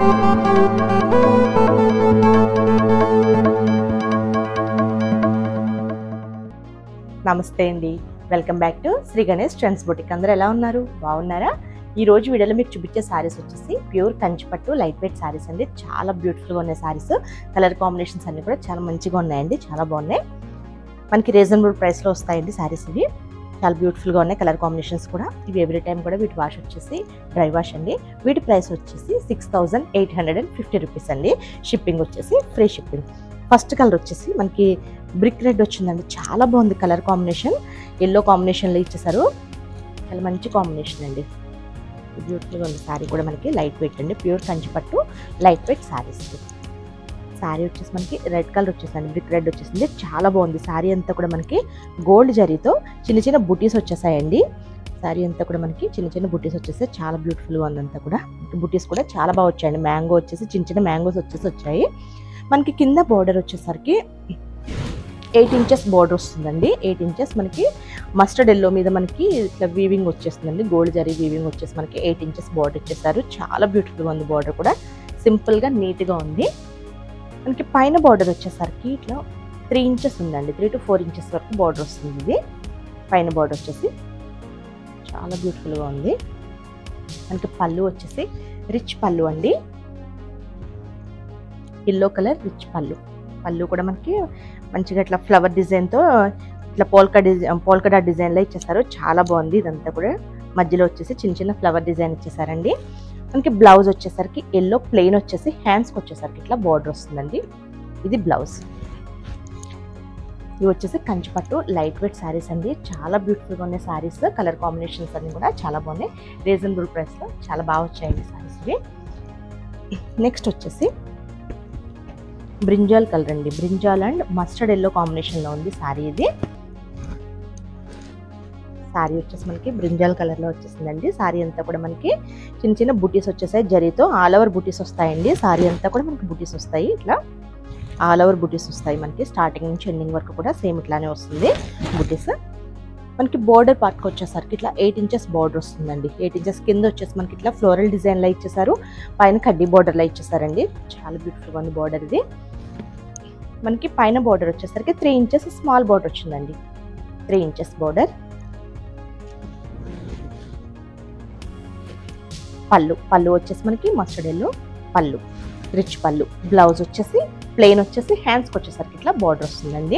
నమస్తే అండి welcome back to Shri Ganesh trends boutique అందరూ ఎలా ఉన్నారు బాగున్నారా ఈ రోజు వీడియోలో మీకు చూపించే శారీస్ వచ్చేసి ప్యూర్ కంచిపట్టు లైట్ వెయిట్ శారీస్ అండి చాలా బ్యూటిఫుల్గా ఉన్నాయి శారీస్ కలర్ కాంబినేషన్స్ అన్ని కూడా చాలా మంచిగా ఉన్నాయండి చాలా బాగున్నాయి మనకి రీజనబుల్ ప్రైస్లో వస్తాయండి శారీస్ ఇవి చాలా బ్యూటిఫుల్గా ఉన్నాయి కలర్ కాంబినేషన్స్ కూడా ఇవి ఎవ్రీ టైం కూడా వీటి వాష్ వచ్చేసి డ్రై వాష్ అండి వీటి ప్రైస్ వచ్చేసి six thousand eight hundred and fifty rupees అండి షిప్పింగ్ వచ్చేసి ఫ్రీ షిప్పింగ్ ఫస్ట్ కలర్ వచ్చేసి మనకి బ్రిక్ రెడ్ వచ్చిందండి చాలా బాగుంది కలర్ కాంబినేషన్ ఎల్లో కాంబినేషన్లో ఇచ్చేసారు చాలా మంచి కాంబినేషన్ అండి బ్యూటిఫుల్గా ఉంది శారీ కూడా మనకి లైట్ వెయిట్ అండి ప్యూర్ కంచిపట్టు లైట్ వెయిట్ శారీస్ శారీ వచ్చేసి మనకి రెడ్ కలర్ వచ్చేసింది బ్రిక్ రెడ్ వచ్చేసింది చాలా బాగుంది శారీ అంతా కూడా మనకి గోల్డ్ జరీతో చిన్న చిన్న బుటీస్ వచ్చేసాయండి శారీ అంతా కూడా మనకి చిన్న చిన్న బుటీస్ వచ్చేసి చాలా బ్యూటిఫుల్గా ఉంది అంతా కూడా బుటీస్ కూడా చాలా బాగా వచ్చాయండి మ్యాంగో వచ్చేసి చిన్న చిన్న మ్యాంగోస్ వచ్చేసి వచ్చాయి మనకి కింద బార్డర్ వచ్చేసరికి ఎయిట్ ఇంచెస్ బార్డర్ వస్తుందండి ఎయిట్ ఇంచెస్ మనకి మస్టర్డ్ ఎల్లో మీద మనకి ఇట్లా వీవింగ్ వచ్చేస్తుందండి గోల్డ్ జరీ వీవింగ్ వచ్చేసి మనకి ఎయిట్ ఇంచెస్ బార్డర్ ఇచ్చేసారు చాలా బ్యూటిఫుల్గా ఉంది బార్డర్ కూడా సింపుల్గా నీట్గా ఉంది మనకి పైన బార్డర్ వచ్చేసరికి ఇట్లా త్రీ ఇంచెస్ ఉందండి త్రీ టు ఫోర్ ఇంచెస్ వరకు బార్డర్ వస్తుంది ఇది పైన బార్డర్ వచ్చేసి చాలా బ్యూటిఫుల్గా ఉంది మనకి పళ్ళు వచ్చేసి రిచ్ పళ్ళు అండి ఎల్లో కలర్ రిచ్ పళ్ళు పళ్ళు కూడా మనకి మంచిగా ఇట్లా ఫ్లవర్ డిజైన్తో ఇట్లా పోల్కా డిజైన్ పోల్కడా డిజైన్లో ఇచ్చేసారు చాలా బాగుంది ఇదంతా కూడా మధ్యలో వచ్చేసి చిన్న చిన్న ఫ్లవర్ డిజైన్ ఇచ్చేసారండి మనకి బ్లౌజ్ వచ్చేసరికి ఎల్లో ప్లెయిన్ వచ్చేసి హ్యాండ్స్కి వచ్చేసరికి ఇట్లా బార్డర్ వస్తుందండి ఇది బ్లౌజ్ ఇవి వచ్చేసి కంచిపట్టు లైట్ వెయిట్ శారీస్ అండి చాలా బ్యూటిఫుల్గా ఉన్నాయి శారీస్ కలర్ కాంబినేషన్స్ అన్ని కూడా చాలా బాగున్నాయి రీజనబుల్ ప్రైస్లో చాలా బాగా వచ్చాయండి శారీస్ ఇవి నెక్స్ట్ వచ్చేసి బ్రింజాల్ కలర్ అండి బ్రింజాల్ అండ్ మస్టర్డ్ ఎల్లో కాంబినేషన్లో ఉంది శారీ ఇది శారీ వచ్చేసి మనకి బ్రింజాల్ కలర్లో వచ్చేసిందండి శారీ అంతా కూడా మనకి చిన్న చిన్న బుటీస్ వచ్చేసాయి జరీతో ఆల్ ఓవర్ బుటీస్ వస్తాయండి శారీ అంతా కూడా మనకి బుటీస్ వస్తాయి ఇట్లా ఆల్ ఓవర్ బుటీస్ వస్తాయి మనకి స్టార్టింగ్ నుంచి ఎండింగ్ వరకు కూడా సేమ్ ఇట్లానే వస్తుంది బుటీస్ మనకి బోర్డర్ పార్ట్కి వచ్చేసరికి ఇట్లా ఎయిట్ ఇంచెస్ బార్డర్ వస్తుందండి ఎయిట్ ఇంచెస్ కింద వచ్చేసి మనకి ఇట్లా ఫ్లోరల్ డిజైన్లో ఇచ్చేసారు పైన కడ్డీ బార్డర్లో ఇచ్చేసారండి చాలా బ్యూటిఫుల్గా ఉంది బార్డర్ ఇది మనకి పైన బార్డర్ వచ్చేసరికి త్రీ ఇంచెస్ స్మాల్ బార్డర్ వచ్చిందండి త్రీ ఇంచెస్ బార్డర్ పళ్ళు పళ్ళు వచ్చేసి మనకి మస్టర్డ్ ఎల్లో పళ్ళు రిచ్ పళ్ళు బ్లౌజ్ వచ్చేసి ప్లెయిన్ వచ్చేసి హ్యాండ్స్కి వచ్చేసరికి ఇట్లా బార్డర్ వస్తుందండి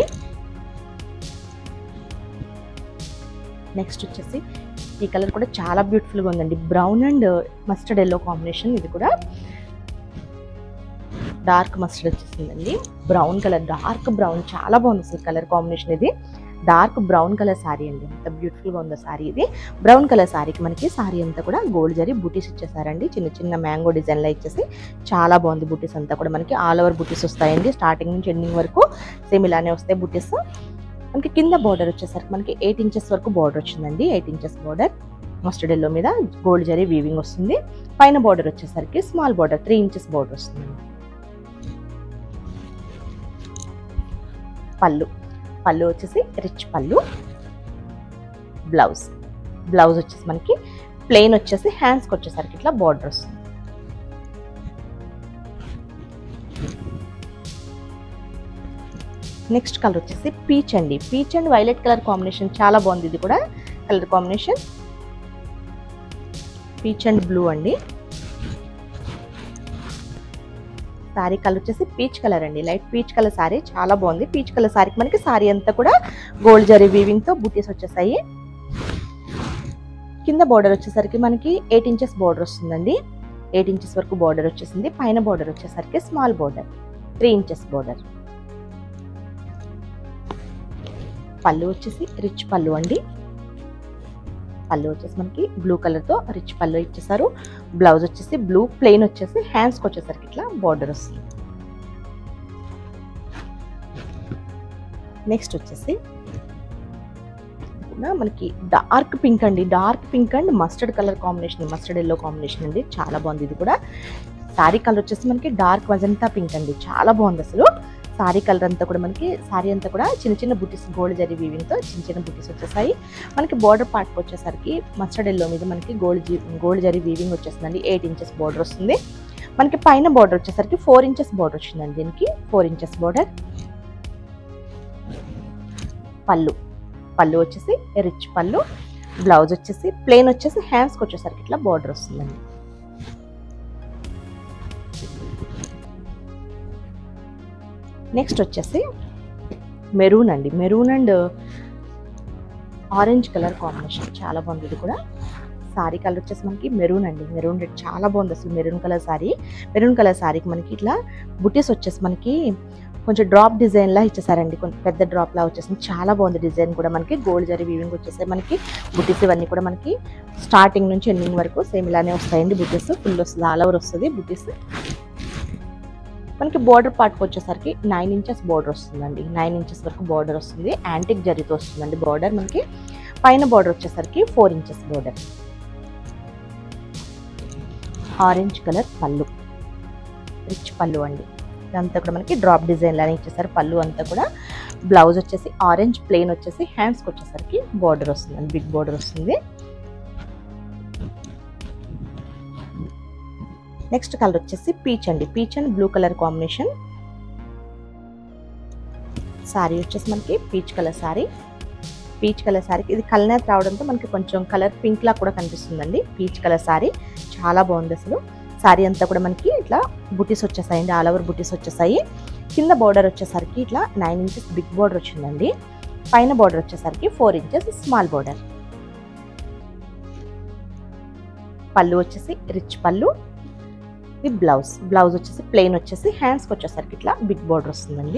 నెక్స్ట్ వచ్చేసి ఈ కలర్ కూడా చాలా బ్యూటిఫుల్గా ఉందండి brown and mustard yellow combination ఇది కూడా డార్క్ మస్టర్డ్ వచ్చేసిందండి బ్రౌన్ కలర్ డార్క్ బ్రౌన్ చాలా బాగుంది అసలు కలర్ కాంబినేషన్ ఇది డార్క్ బ్రౌన్ కలర్ శారీ అండి ఎంత బ్యూటిఫుల్గా ఉందో శారీ ఇది బ్రౌన్ కలర్ శారీకి మనకి శారీ అంతా కూడా గోల్డ్ జరీ బుటీస్ ఇచ్చేసారండి చిన్న చిన్న మ్యాంగో డిజైన్లో ఇచ్చేసి చాలా బాగుంది బుటీస్ అంతా కూడా మనకి ఆల్ ఓవర్ బుటీస్ వస్తాయండి స్టార్టింగ్ నుంచి ఎండింగ్ వరకు సేమ్ ఇలానే వస్తాయి బుటీస్ మనకి కింద బార్డర్ వచ్చేసరికి మనకి ఎయిట్ ఇంచెస్ వరకు బార్డర్ వచ్చిందండి eight inches border mustard yellow మీద గోల్డ్ జరీ వీవింగ్ వస్తుంది పైన బార్డర్ వచ్చేసరికి small border three inches border వస్తుందండి పళ్ళు పళ్ళు వచ్చేసి రిచ్ పళ్ళు బ్లౌజ్ బ్లౌజ్ వచ్చేసి మనకి ప్లెయిన్ వచ్చేసి హ్యాండ్స్కి వచ్చేసరికి ఇట్లా బార్డర్ వస్తుంది నెక్స్ట్ కలర్ వచ్చేసి పీచ్ అండి peach and violet colour combination చాలా బాగుంది ఇది కూడా colour combination peach and blue అండి శారీ కలర్ వచ్చేసి పీచ్ కలర్ అండి లైట్ పీచ్ కలర్ శారీ చాలా బాగుంది పీచ్ కలర్ శారీకి మనకి శారీ అంతా కూడా గోల్డ్ జరీ వీవింగ్ తో బుటీస్ వచ్చేసాయి కింద బార్డర్ వచ్చేసరికి మనకి ఎయిట్ ఇంచెస్ బార్డర్ వస్తుందండి ఎయిట్ ఇంచెస్ వరకు బార్డర్ వచ్చేసింది పైన బార్డర్ వచ్చేసరికి small border three inches border పళ్ళు వచ్చేసి రిచ్ పళ్ళు అండి పళ్ళు వచ్చేసి మనకి బ్లూ కలర్ తో రిచ్ పళ్ళు ఇచ్చేసారు బ్లౌజ్ వచ్చేసి బ్లూ ప్లెయిన్ వచ్చేసి హ్యాండ్స్కి వచ్చేసరికి ఇట్లా బార్డర్ వస్తుంది నెక్స్ట్ వచ్చేసి కూడా మనకి డార్క్ పింక్ అండి dark pink and mustard colour combination mustard yellow combination అండి చాలా బాగుంది ఇది కూడా శారీ కలర్ వచ్చేసి మనకి డార్క్ మజంతా పింక్ అండి చాలా బాగుంది అసలు శారీ కలర్ అంతా కూడా మనకి శారీ అంతా కూడా చిన్న చిన్న బుటీస్ గోల్డ్ జరీ వీవింగ్తో చిన్న చిన్న బుటీస్ వచ్చేసాయి మనకి బార్డర్ పార్ట్కి వచ్చేసరికి మస్టర్డ్ ఎల్లో మీద మనకి గోల్డ్ జీ గోల్డ్ జరీ వీవింగ్ వచ్చేస్తుందండి ఎయిట్ ఇంచెస్ బార్డర్ వస్తుంది మనకి పైన బార్డర్ వచ్చేసరికి ఫోర్ ఇంచెస్ బార్డర్ వచ్చిందండి దీనికి ఫోర్ ఇంచెస్ బార్డర్ పళ్ళు పళ్ళు వచ్చేసి రిచ్ పళ్ళు బ్లౌజ్ వచ్చేసి ప్లెయిన్ వచ్చేసి హ్యాండ్స్కి వచ్చేసరికి ఇట్లా బార్డర్ వస్తుందండి నెక్స్ట్ వచ్చేసి మెరూన్ అండి maroon and orange colour combination చాలా బాగుంది ఇది కూడా సారీ కలర్ వచ్చేసి మనకి మెరూన్ అండి మెరూన్ రెడ్ చాలా బాగుంది అసలు maroon colour saree maroon colour సారీకి మనకి ఇట్లా బుటీస్ వచ్చేసి మనకి కొంచెం డ్రాప్ డిజైన్ లా ఇచ్చేసారండి కొంచెం పెద్ద డ్రాప్ లా వచ్చేసింది చాలా బాగుంది డిజైన్ కూడా మనకి గోల్డ్ జరీ వీవింగ్ వచ్చేసాయి మనకి బుటీస్ ఇవన్నీ కూడా మనకి స్టార్టింగ్ నుంచి ఎండింగ్ వరకు సేమ్ ఇలానే వస్తాయండి బుటీస్ ఫుల్ వస్తుంది ఆల్ ఓవర్ వస్తుంది బుటీస్ మనకి బోర్డర్ పార్ట్కి వచ్చేసరికి నైన్ ఇంచెస్ బోర్డర్ వస్తుందండి నైన్ ఇంచెస్ వరకు బోర్డర్ వస్తుంది యాంటిక్ జరీతో వస్తుందండి బోర్డర్ మనకి పైన బోర్డర్ వచ్చేసరికి four inches border orange colour పళ్ళు రిచ్ పళ్ళు అండి ఇదంతా కూడా మనకి డ్రాప్ డిజైన్ లానే ఇచ్చేసారు పళ్ళు అంతా కూడా బ్లౌజ్ వచ్చేసి ఆరెంజ్ ప్లెయిన్ వచ్చేసి హ్యాండ్స్కి వచ్చేసరికి బార్డర్ వస్తుందండి బిగ్ బార్డర్ వస్తుంది నెక్స్ట్ కలర్ వచ్చేసి పీచ్ అండి peach and blue colour combination saree వచ్చేసి మనకి peach colour saree peach colour సారీకి ఇది కలనేత రావడంతో మనకి కొంచెం కలర్ పింక్ లా కూడా కనిపిస్తుందండి పీచ్ కలర్ సారీ చాలా బాగుంది అసలు సారీ అంతా కూడా మనకి ఇట్లా బుటీస్ వచ్చేసాయండి ఆల్ ఓవర్ బుటీస్ వచ్చేసాయి కింద బార్డర్ వచ్చేసరికి ఇట్లా నైన్ ఇంచెస్ బిగ్ బార్డర్ వచ్చిందండి పైన బార్డర్ వచ్చేసరికి ఫోర్ ఇంచెస్ స్మాల్ బార్డర్ పళ్ళు వచ్చేసి రిచ్ పళ్ళు ఇది బ్లౌజ్ బ్లౌజ్ వచ్చేసి ప్లెయిన్ వచ్చేసి హ్యాండ్స్కి వచ్చేసరికి ఇట్లా బిగ్ బార్డర్ వస్తుందండి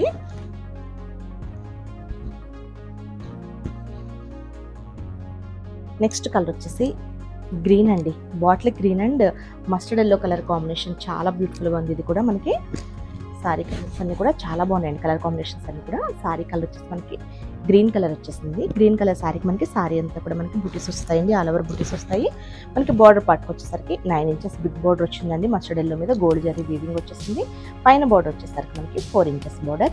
నెక్స్ట్ కలర్ వచ్చేసి గ్రీన్ అండి bottle green and mustard yellow colour combination చాలా బ్యూటిఫుల్గా ఉంది ఇది కూడా మనకి సారీ కలర్స్ అన్ని కూడా చాలా బాగున్నాయండి కలర్ కాంబినేషన్స్ అన్ని కూడా సారీ కలర్ వచ్చేసి మనకి గ్రీన్ కలర్ వచ్చేసింది గ్రీన్ కలర్ సారీకి మనకి సారీ అంతా కూడా మనకి బుటీస్ వస్తాయండి ఆల్ ఓవర్ బుటీస్ వస్తాయి మనకి బార్డర్ పార్ట్కి వచ్చేసరికి నైన్ ఇంచెస్ బిగ్ బార్డర్ వచ్చిందండి మస్టర్డ్ ఎల్లో మీద గోల్డ్ జరీ వీవింగ్ వచ్చేసింది పైన బార్డర్ వచ్చేసరికి మనకి ఫోర్ ఇంచెస్ బార్డర్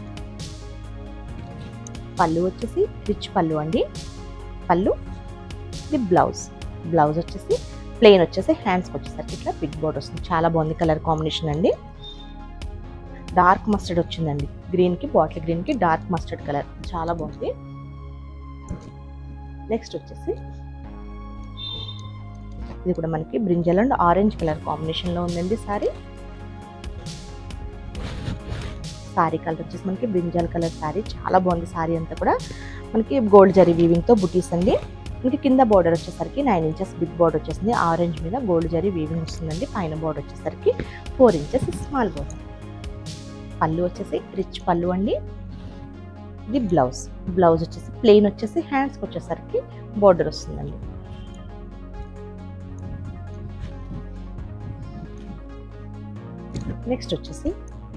పళ్ళు వచ్చేసి రిచ్ పళ్ళు అండి పళ్ళు ఇది బ్లౌజ్ బ్లౌజ్ వచ్చేసి ప్లెయిన్ వచ్చేసి హ్యాండ్స్కి వచ్చేసరికి ఇట్లా బిగ్ బార్డర్ వస్తుంది చాలా బాగుంది కలర్ కాంబినేషన్ అండి డార్క్ మస్టర్డ్ వచ్చిందండి గ్రీన్కి బాటిల్ గ్రీన్కి డార్క్ మస్టర్డ్ కలర్ చాలా బాగుంది నెక్స్ట్ వచ్చేసి ఇది కూడా మనకి బ్రింజల్ అండ్ ఆరెంజ్ కలర్ కాంబినేషన్లో ఉందండి సారీ సారీ కలర్ వచ్చేసి మనకి బ్రింజల్ కలర్ సారీ చాలా బాగుంది సారీ అంతా కూడా మనకి గోల్డ్ జరీ వీవింగ్తో బుటీస్ అండి మనకి కింద బార్డర్ వచ్చేసరికి నైన్ ఇంచెస్ బిగ్ బార్డర్ వచ్చేసింది ఆరెంజ్ మీద గోల్డ్ జరీ వీవింగ్ వస్తుందండి పైన బార్డర్ వచ్చేసరికి ఫోర్ ఇంచెస్ స్మాల్ బార్డర్ పళ్ళు వచ్చేసి రిచ్ పళ్ళు అండి ఇది బ్లౌజ్ బ్లౌజ్ వచ్చేసి ప్లెయిన్ వచ్చేసి హ్యాండ్స్కి వచ్చేసరికి బార్డర్ వస్తుందండి నెక్స్ట్ వచ్చేసి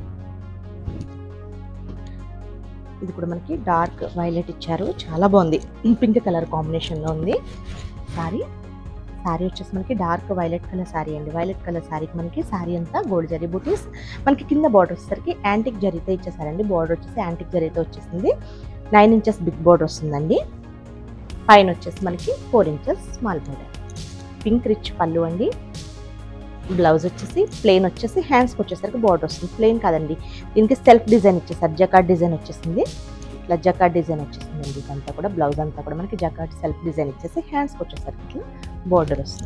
ఇది కూడా మనకి డార్క్ వైలెట్ ఇచ్చారు చాలా బాగుంది పింక్ కలర్ కాంబినేషన్లో ఉంది సారీ సారీ వచ్చేసి మనకి డార్క్ వైలెట్ కలర్ సారీ అండి వైలెట్ కలర్ సారీకి మనకి సారీ అంతా గోల్డ్ జరీ బూటీస్ మనకి కింద బార్డర్ వచ్చేసరికి యాంటిక్ జరీతో ఇచ్చేసారండి బార్డర్ వచ్చేసి యాంటిక్ జరీతో వచ్చేసింది నైన్ ఇంచెస్ బిగ్ బార్డర్ వస్తుందండి పైన వచ్చేసి మనకి four inches small border pink rich పళ్ళు అండి బ్లౌజ్ వచ్చేసి ప్లెయిన్ వచ్చేసి హ్యాండ్స్కి వచ్చేసరికి బార్డర్ వస్తుంది ప్లెయిన్ కాదండి దీనికి సెల్ఫ్ డిజైన్ ఇచ్చేసారు జకాట్ డిజైన్ వచ్చేసింది ఇట్లా జకాట్ డిజైన్ వచ్చేసింది ఇదంతా కూడా బ్లౌజ్ అంతా కూడా మనకి జకాట్ సెల్ఫ్ డిజైన్ ఇచ్చేసి హ్యాండ్స్కి వచ్చేసరికి ఇట్లా బార్డర్ వస్తుంది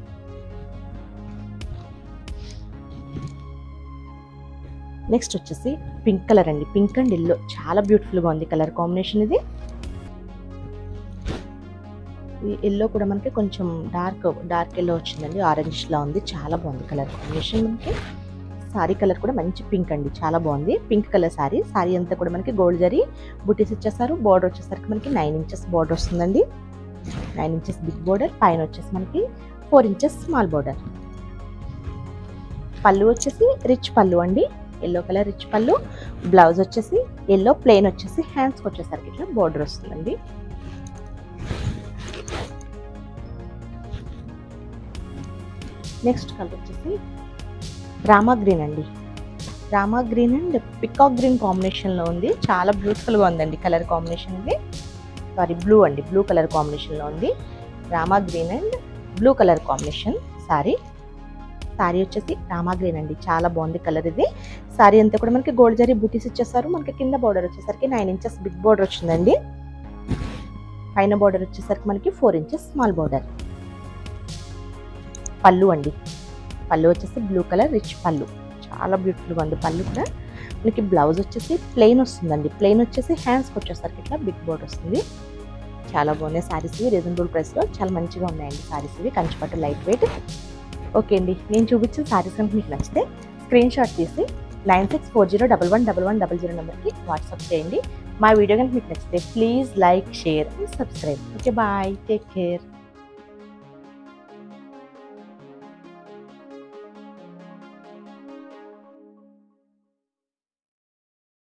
నెక్స్ట్ వచ్చేసి పింక్ కలర్ అండి పింక్ అండ్ ఎల్లో చాలా బ్యూటిఫుల్గా ఉంది కలర్ కాంబినేషన్ ఇది ఈ ఎల్లో కూడా మనకి కొంచెం డార్క్ డార్క్ ఎల్లో వచ్చిందండి ఆరెంజ్ లా ఉంది చాలా బాగుంది కలర్ కాంబినేషన్ మనకి సారీ కలర్ కూడా మంచి పింక్ అండి చాలా బాగుంది పింక్ కలర్ సారీ సారీ అంతా కూడా మనకి గోల్డ్ జరీ బుటీస్ ఇచ్చేసారు బార్డర్ వచ్చేసరికి మనకి నైన్ ఇంచెస్ బార్డర్ వస్తుందండి నైన్ ఇంచెస్ బిగ్ బార్డర్ పైన వచ్చేసి మనకి ఫోర్ ఇంచెస్ స్మాల్ బార్డర్ పళ్ళు వచ్చేసి రిచ్ పళ్ళు అండి ఎల్లో కలర్ రిచ్ పళ్ళు బ్లౌజ్ వచ్చేసి ఎల్లో ప్లెయిన్ వచ్చేసి హ్యాండ్స్కి వచ్చేసరికి ఇట్లా బార్డర్ వస్తుందండి నెక్స్ట్ కలర్ వచ్చేసి రామా గ్రీన్ అండి Rama green and peacock green కాంబినేషన్లో ఉంది చాలా బ్యూటిఫుల్గా ఉందండి కలర్ కాంబినేషన్ ఇది సారీ బ్లూ అండి బ్లూ కలర్ కాంబినేషన్లో ఉంది Rama green and blue colour combination saree saree వచ్చేసి రామా గ్రీన్ అండి చాలా బాగుంది కలర్ ఇది సారీ అంతా కూడా మనకి గోల్డ్ జరీ బూటీస్ ఇచ్చేస్తారు మనకి కింద బార్డర్ వచ్చేసరికి నైన్ ఇంచెస్ బిగ్ బార్డర్ వచ్చిందండి పైన బార్డర్ వచ్చేసరికి మనకి ఫోర్ ఇంచెస్ స్మాల్ బార్డర్ పళ్ళు అండి పళ్ళు వచ్చేసి బ్లూ కలర్ రిచ్ పళ్ళు చాలా బ్యూటిఫుల్గా ఉంది పళ్ళు కూడా మనకి బ్లౌజ్ వచ్చేసి ప్లెయిన్ వస్తుందండి ప్లెయిన్ వచ్చేసి హ్యాండ్స్కి వచ్చేసరికి ఇట్లా బిగ్ బోర్డ్ వస్తుంది చాలా బాగున్నాయి సారీస్ ఇవి రీజనబుల్ ప్రైస్లో చాలా మంచిగా ఉన్నాయండి సారీస్ ఇవి కంచిపట్టు లైట్ వెయిట్ ఓకే అండి నేను చూపించిన సారీస్ కనుక మీకు నచ్చితే స్క్రీన్ షాట్ తీసి nine six four zero double one double one double zero నెంబర్కి వాట్సాప్ చేయండి మా వీడియో కనుక మీకు నచ్చితే please like share and subscribe okay bye take care